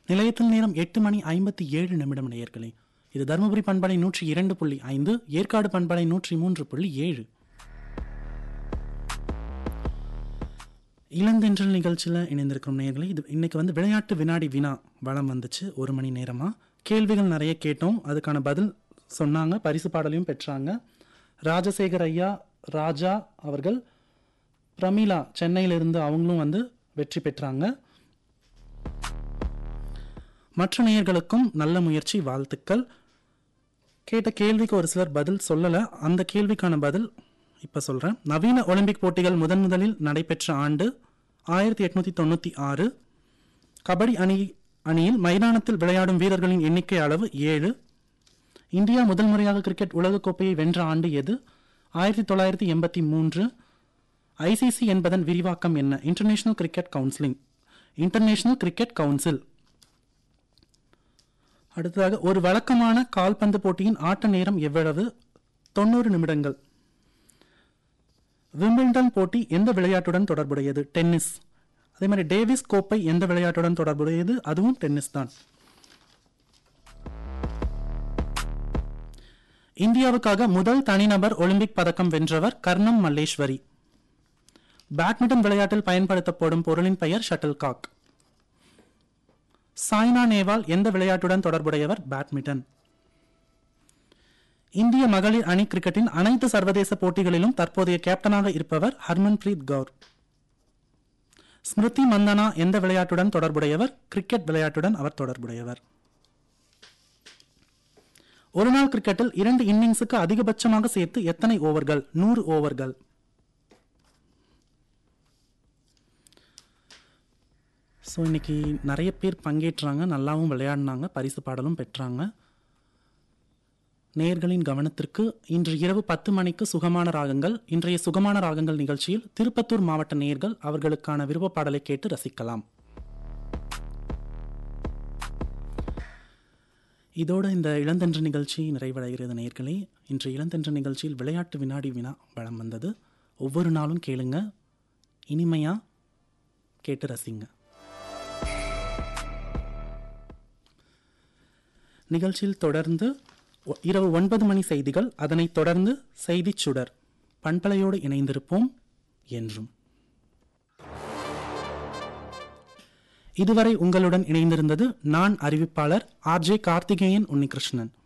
நிலையத்தில் நேரம் எட்டு மணி ஐம்பத்தி ஏழு நிமிடம் நேயர்களே இது தருமபுரி பண்பலை நூற்றி இரண்டு புள்ளி ஐந்து ஏற்காடு பண்பலை நூற்றி மூன்று புள்ளி ஏழு இளந்தென்றல் நிகழ்ச்சியில் இணைந்திருக்கிறோம் நேயர்களே இது இன்னைக்கு வந்து விளையாட்டு வினாடி வினா வளம் வந்துச்சு ஒரு மணி நேரமாக கேள்விகள் நிறைய கேட்டோம் அதுக்கான பதில் சொன்னாங்க பரிசு பாடலையும் பெற்றாங்க ராஜசேகர் ஐயா ராஜா அவர்கள் பிரமிளா சென்னையிலிருந்து அவங்களும் வந்து வெற்றி பெற்றாங்க மற்ற நேயர்களுக்கும் நல்ல முயற்சி வாழ்த்துக்கள் கேட்ட கேள்விக்கு ஒரு சிலர் பதில் சொல்லலை அந்த கேள்விக்கான பதில் இப்போ சொல்கிறேன் நவீன ஒலிம்பிக் போட்டிகள் முதன் முதலில் நடைபெற்ற ஆண்டு ஆயிரத்தி எட்நூற்றி தொண்ணூற்றி ஆறு கபடி அணி அணியில் மைதானத்தில் விளையாடும் வீரர்களின் எண்ணிக்கை அளவு ஏழு இந்தியா முதல் முறையாக கிரிக்கெட் உலகக்கோப்பையை வென்ற ஆண்டு எது ஆயிரத்தி தொள்ளாயிரத்தி எண்பத்தி மூன்று ஐசிசி என்பதன் விரிவாக்கம் என்ன international cricket counselling international cricket council அடுத்ததாக ஒரு வழக்கமான கால்பந்து போட்டியின் ஆட்ட நேரம் எவ்வளவு தொண்ணூறு நிமிடங்கள் விம்பிள்டன் போட்டி எந்த விளையாட்டுடன் தொடர்புடையது டென்னிஸ் அதே மாதிரி டேவிஸ் கோப்பை எந்த விளையாட்டுடன் தொடர்புடையது அதுவும் டென்னிஸ் தான் இந்தியாவுக்காக முதல் தனிநபர் ஒலிம்பிக் பதக்கம் வென்றவர் கர்ணம் மல்லேஸ்வரி பேட்மிண்டன் விளையாட்டில் பயன்படுத்தப்படும் பொருளின் பெயர் ஷட்டில் காக் சாய்னா நேவால் எந்த விளையாட்டுடன் தொடர்புடையவர் பேட்மிண்டன் இந்திய மகளிர் அணி கிரிக்கெட்டின் அனைத்து சர்வதேச போட்டிகளிலும் தற்போதைய கேப்டனாக இருப்பவர் ஹர்மன்பிரீத் கவுர் ஸ்மிருதி மந்தனா எந்த விளையாட்டுடன் தொடர்புடையவர் கிரிக்கெட் விளையாட்டுடன் அவர் தொடர்புடையவர் ஒருநாள் கிரிக்கெட்டில் இரண்டு இன்னிங்ஸுக்கு அதிகபட்சமாக சேர்த்து எத்தனை ஓவர்கள் நூறு ஓவர்கள் ஸோ இன்னைக்கு நிறைய பேர் பங்கேற்றாங்க நல்லாவும் விளையாடினாங்க பரிசு பாடலும் பெற்றாங்க நேயர்களின் கவனத்திற்கு இன்று இரவு பத்து மணிக்கு சுகமான ராகங்கள் இன்றைய சுகமான ராகங்கள் நிகழ்ச்சியில் திருப்பத்தூர் மாவட்ட நேயர்கள் அவர்களுக்கான விருப்ப பாடலை கேட்டு ரசிக்கலாம் இதோடு இந்த இளந்தென்று நிகழ்ச்சி நிறைவடைகிறது நேயர்களே இன்று இளந்தென்று நிகழ்ச்சியில் விளையாட்டு வினாடி வினா வளம் வந்தது ஒவ்வொரு நாளும் கேளுங்க இனிமையா கேட்டு ரசிங்க நிகழ்ச்சியில் தொடர்ந்து ஒ- இரவு ஒன்பது மணி செய்திகள் அதனைத் தொடர்ந்து செய்திச் சுடர் பண்பலையோடு இணைந்திருப்போம் என்றும் இதுவரை உங்களுடன் இணைந்திருந்தது நான் அறிவிப்பாளர் ஆர்ஜே கார்த்திகேயன் உன்னிகிருஷ்ணன்